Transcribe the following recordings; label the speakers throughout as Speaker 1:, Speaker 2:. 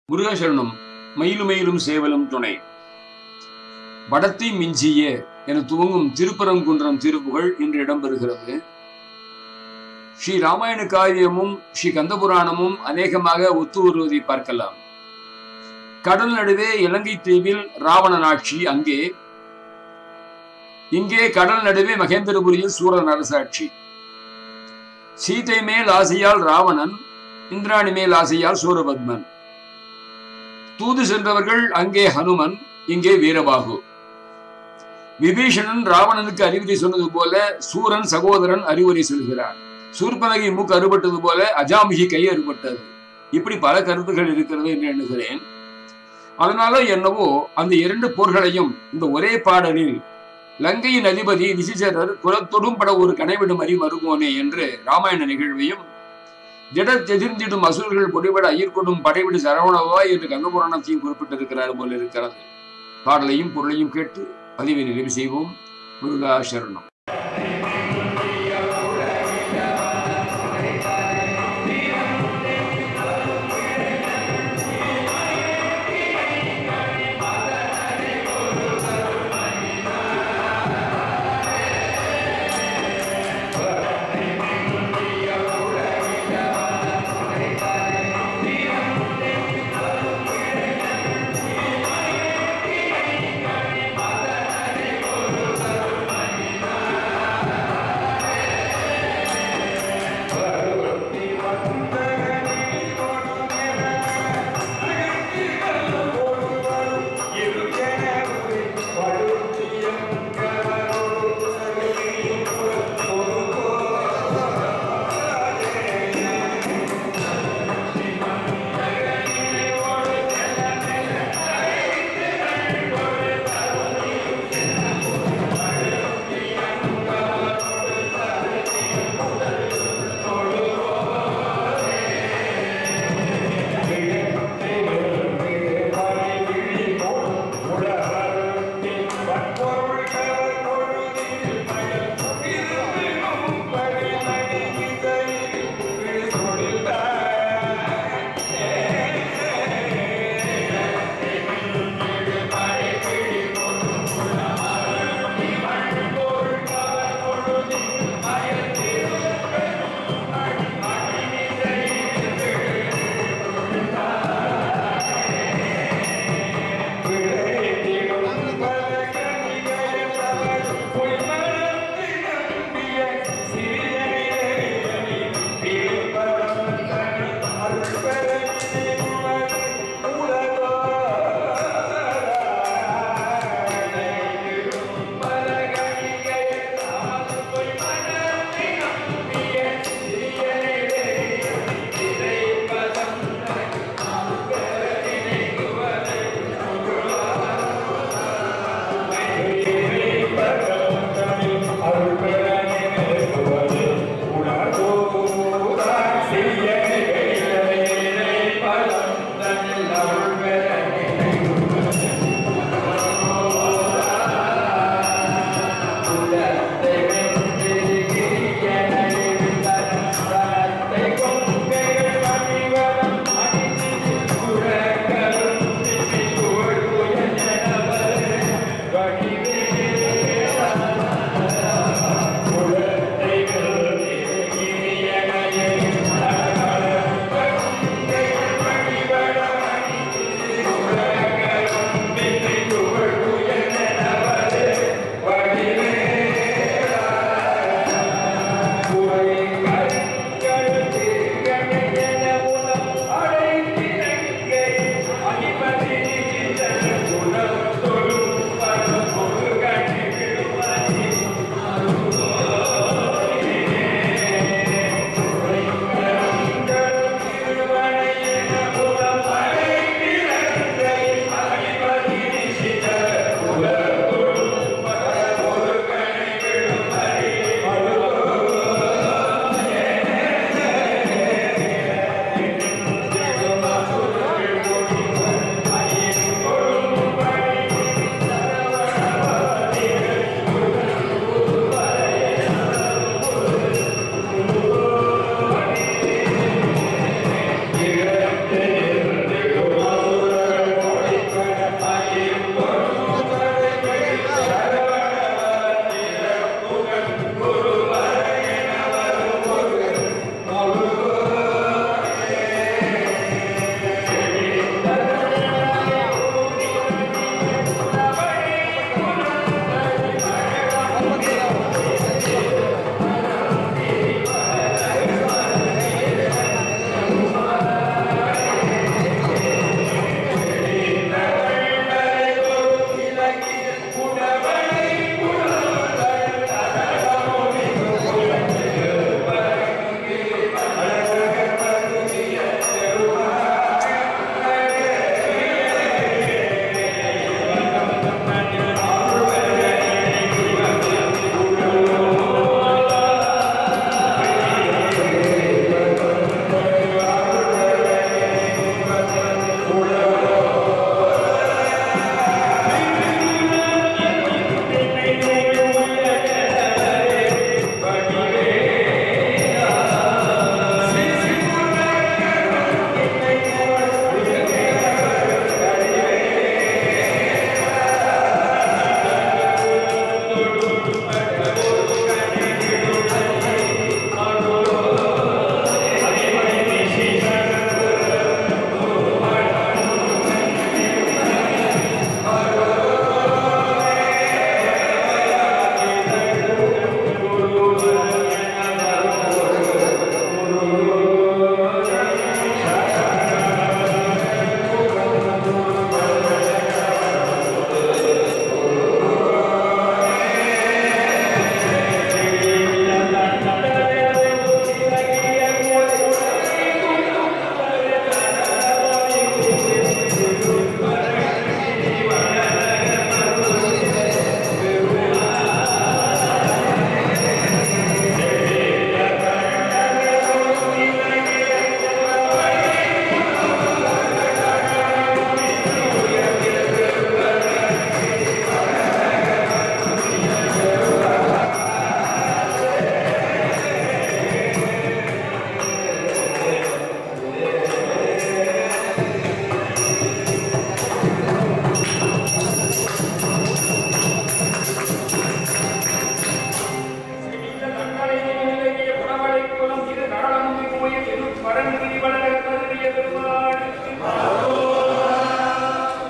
Speaker 1: முருகசரணம் மயிலும் மயிலும் சேவலும் துணை வடத்தை மிஞ்சிய என துவங்கும் திருப்பரங்குன்றம் திருப்புகழ் இன்று இடம்பெறுகிறது ஸ்ரீ ராமாயண காவியமும் ஸ்ரீ கந்தபுராணமும் அநேகமாக ஒத்து வருவதை பார்க்கலாம் கடல் நடுவே இலங்கை தீவில் ராவணன் ஆட்சி அங்கே இங்கே கடல் நடுவே மகேந்திரபுரியில் சூரன் அரசாட்சி சீதை மேல் ஆசையால் ராவணன் இந்திராணி மேல் ஆசையால் சூரபத்மன் தூது சென்றவர்கள் அங்கே ஹனுமன் இங்கே வீரபாகு விபீஷணன் ராவணனுக்கு அறிவுரை சொன்னது போல சூரன் சகோதரன் அறிவுரை சொல்கிறார் சூர்பனகி மூக்கு அறுபட்டது போல அஜாமிகி கை அறுபட்டது இப்படி பல கருத்துகள் இருக்கிறது என்று எண்ணுகிறேன் அதனால என்னவோ அந்த இரண்டு போர்களையும் இந்த ஒரே பாடலில் லங்கையின் அதிபதி நிசிசரர் குலத்தொடும் பட ஒரு கனைவிடும் அறி வருகோனே என்று ராமாயண நிகழ்வையும் திடத்தெதிர்ந்திடும் அசுரர்கள் பொடிபட ஐயர்கொடும் படைவிடு சரவணவா என்று கந்தபுராணத்தையும் குறிப்பிட்டிருக்கிறார் போல இருக்கிறது பாடலையும் பொருளையும் கேட்டு பதிவை நிறைவு செய்வோம் முருகா சரணம்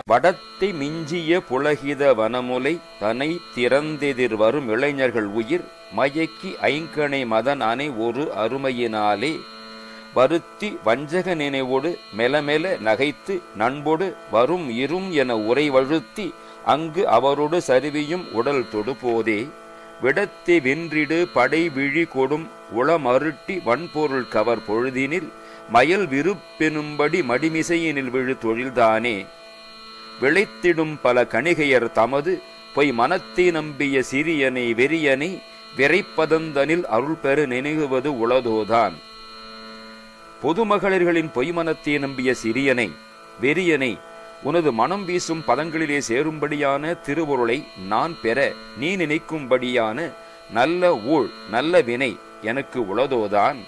Speaker 2: வடத்தை மிஞ்சிய புலகித வனமுலை தனை திறந்தெதிர் வரும் இளைஞர்கள் உயிர் மயக்கி ஐங்கணை மதன் அணை ஒரு அருமையினாலே வருத்தி வஞ்சக நினைவோடு மெலமெல நகைத்து நண்பொடு வரும் இரும் என உரை வழுத்தி அங்கு அவரோடு சரிவியும் உடல் தொடுபோதே விடத்தை வென்றிடு படை விழி கொடும் உளமருட்டி வன்பொருள் கவர் பொழுதினில் மயல் விருப்பெனும்படி மடிமிசையினில் விழு தொழில்தானே விளைத்திடும் பல கணிகையர் தமது பொய் மனத்தை நம்பிய சிறியனை வெறியனை விரைப்பதந்தனில் அருள் பெற நினைவுவது உளதோதான் பொதுமகளிர்களின் பொய்மனத்தை நம்பிய சிறியனை வெறியனை உனது மனம் வீசும் பதங்களிலே சேரும்படியான திருவுருளை நான் பெற நீ நினைக்கும்படியான நல்ல ஊழ் நல்ல வினை எனக்கு உளதோதான்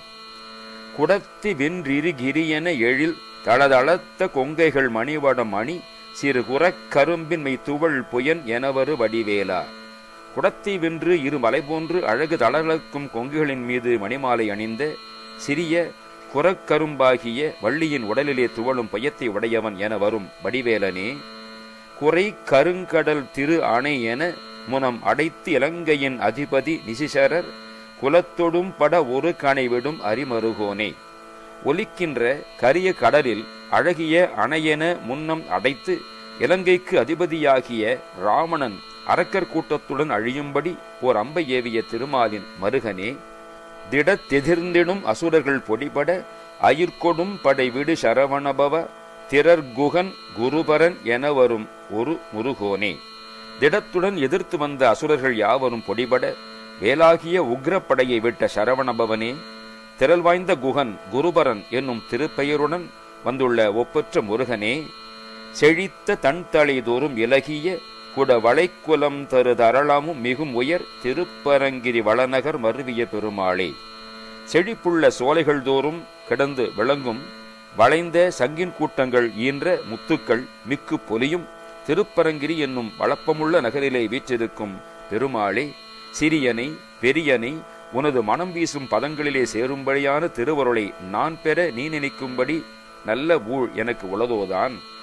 Speaker 2: குடத்தி வென்றிரு கிரியன எழில் தளதளத்த கொங்கைகள் மணிவடம் மணி சிறு குறக் கரும்பின்மை துவள் புயன் எனவரு வடிவேலா குடத்தை வென்று இரு மலை போன்று அழகு தளர்க்கும் கொங்குகளின் மீது மணிமாலை அணிந்த சிறிய குறக்கரும்பாகிய வள்ளியின் உடலிலே துவளும் பயத்தை உடையவன் என வரும் வடிவேலனே குறை கருங்கடல் திரு அணை என முனம் அடைத்து இலங்கையின் அதிபதி நிசிசரர் குலத்தொடும் பட ஒரு கணை விடும் அரிமருகோனே ஒலிக்கின்ற கரிய கடலில் அழகிய அணையென முன்னம் அடைத்து இலங்கைக்கு அதிபதியாகிய ராவணன் அரக்கர் கூட்டத்துடன் அழியும்படி ஓர் அம்பை ஏவிய திருமாலின் மருகனே திடத்தெதிர்ந்திடும் அசுரர்கள் பொடிபட அயிர்கொடும் படை விடு சரவணபவ திரர்குகன் குருபரன் என வரும் ஒரு முருகோனே திடத்துடன் எதிர்த்து வந்த அசுரர்கள் யாவரும் பொடிபட வேலாகிய உக்ரப்படையை விட்ட சரவணபவனே திரள் வாய்ந்த குகன் குருபரன் என்னும் திருப்பெயருடன் வந்துள்ள ஒப்பற்ற முருகனே செழித்த தன்தலை தோறும் இலகிய குட வளைக்குலம் தரு தரளாமும் மிகும் உயர் திருப்பரங்கிரி வளநகர் மருவிய பெருமாளே செழிப்புள்ள சோலைகள் தோறும் கிடந்து விளங்கும் வளைந்த சங்கின் கூட்டங்கள் ஈன்ற முத்துக்கள் மிக்கு பொலியும் திருப்பரங்கிரி என்னும் வளப்பமுள்ள நகரிலே வீற்றிருக்கும் பெருமாளே சிறியனை பெரியனை உனது மனம் வீசும் பதங்களிலே சேரும்படியான திருவருளை நான் பெற நீ நினைக்கும்படி நல்ல ஊழ் எனக்கு உளதோதான்